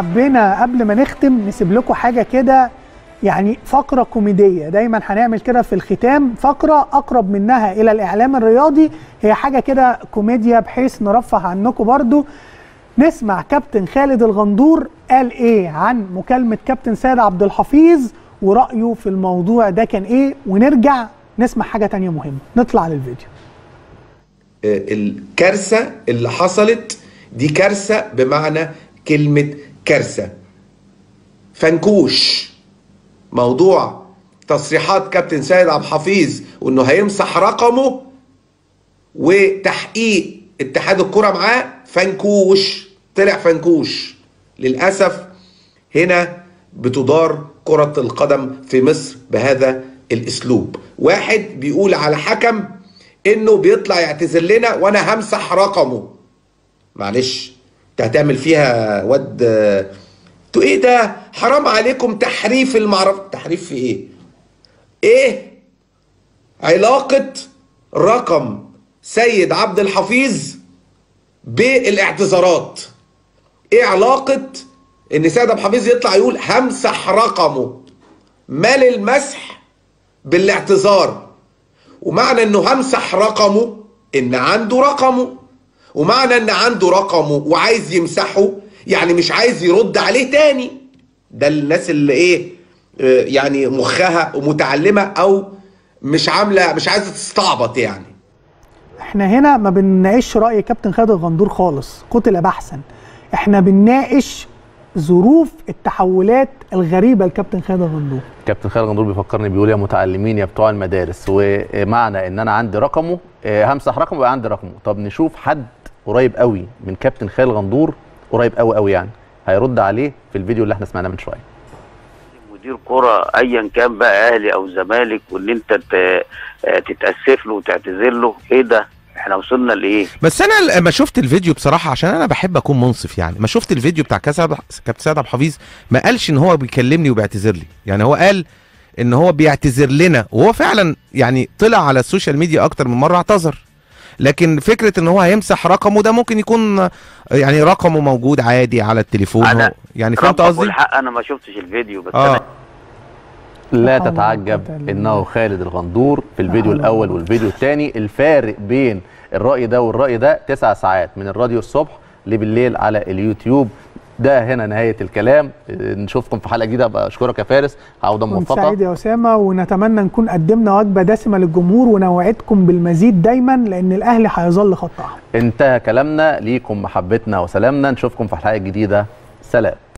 حبينا قبل ما نختم نسيب لكم حاجه كده يعني فقره كوميديه دايما هنعمل كده في الختام فقره اقرب منها الى الاعلام الرياضي هي حاجه كده كوميديا بحيث نرفه عنكم برضو نسمع كابتن خالد الغندور قال ايه عن مكالمه كابتن سيد عبد الحفيظ ورايه في الموضوع ده كان ايه ونرجع نسمع حاجه تانية مهمه نطلع للفيديو الكارثه اللي حصلت دي كارثه بمعنى كلمه كارثه فنكوش موضوع تصريحات كابتن سيد عبد الحفيظ وانه هيمسح رقمه وتحقيق اتحاد الكره معاه فنكوش طلع فنكوش للاسف هنا بتدار كره القدم في مصر بهذا الاسلوب واحد بيقول على حكم انه بيطلع يعتذر لنا وانا همسح رقمه معلش انت هتعمل فيها واد انتوا ايه ده حرام عليكم تحريف المعرفة تحريف في ايه ايه علاقة رقم سيد عبد الحفيظ بالاعتذارات ايه علاقة ان سيد عبد الحفيظ يطلع يقول همسح رقمه مال المسح بالاعتذار ومعنى انه همسح رقمه ان عنده رقمه ومعنى ان عنده رقمه وعايز يمسحه يعني مش عايز يرد عليه تاني ده الناس اللي ايه آه، يعني مخها متعلمه او مش عامله مش عايزه تستعبط يعني احنا هنا ما بنناقش راي كابتن خالد الغندور خالص قتل بحثا احنا بنناقش ظروف التحولات الغريبه لكابتن خالد الغندور كابتن خالد غندور بيفكرني بيقول يا متعلمين يا بتوع المدارس ومعنى ان انا عندي رقمه آه، همسح رقمه يبقى عندي رقمه طب نشوف حد قريب قوي من كابتن خالد غندور قريب قوي قوي يعني هيرد عليه في الفيديو اللي احنا سمعناه من شويه مدير كرة ايا كان بقى اهلي او زمالك وان انت ت- تتاسف له وتعتذر له ايه ده احنا وصلنا لايه بس انا لما شفت الفيديو بصراحه عشان انا بحب اكون منصف يعني ما شفت الفيديو بتاع كاس عبد- كابتن سيد عبد الحفيظ ما قالش ان هو بيكلمني وبيعتذر لي يعني هو قال ان هو بيعتذر لنا وهو فعلا يعني طلع على السوشيال ميديا اكتر من مره اعتذر لكن فكره ان هو هيمسح رقمه ده ممكن يكون يعني رقمه موجود عادي على التليفون أنا هو يعني فهمت ربك قصدي والحق انا ما شفتش الفيديو بس اه انا لا حول ولا تتعجب قوة إلا انه خالد الغندور في الفيديو حول الاول ولا والفيديو الثاني الفارق بين الراي ده والراي ده تسع ساعات من الراديو الصبح لبالليل على اليوتيوب ده هنا نهايه الكلام آه، نشوفكم في حلقه جديده بشكرك يا فارس عوده كنت موفقه سعيد يا اسامه ونتمنى نكون قدمنا وجبه دسمه للجمهور ونوعدكم بالمزيد دايما لان الاهلي هيظل خط احمر انتهى كلامنا ليكم محبتنا وسلامنا نشوفكم في حلقه جديده سلام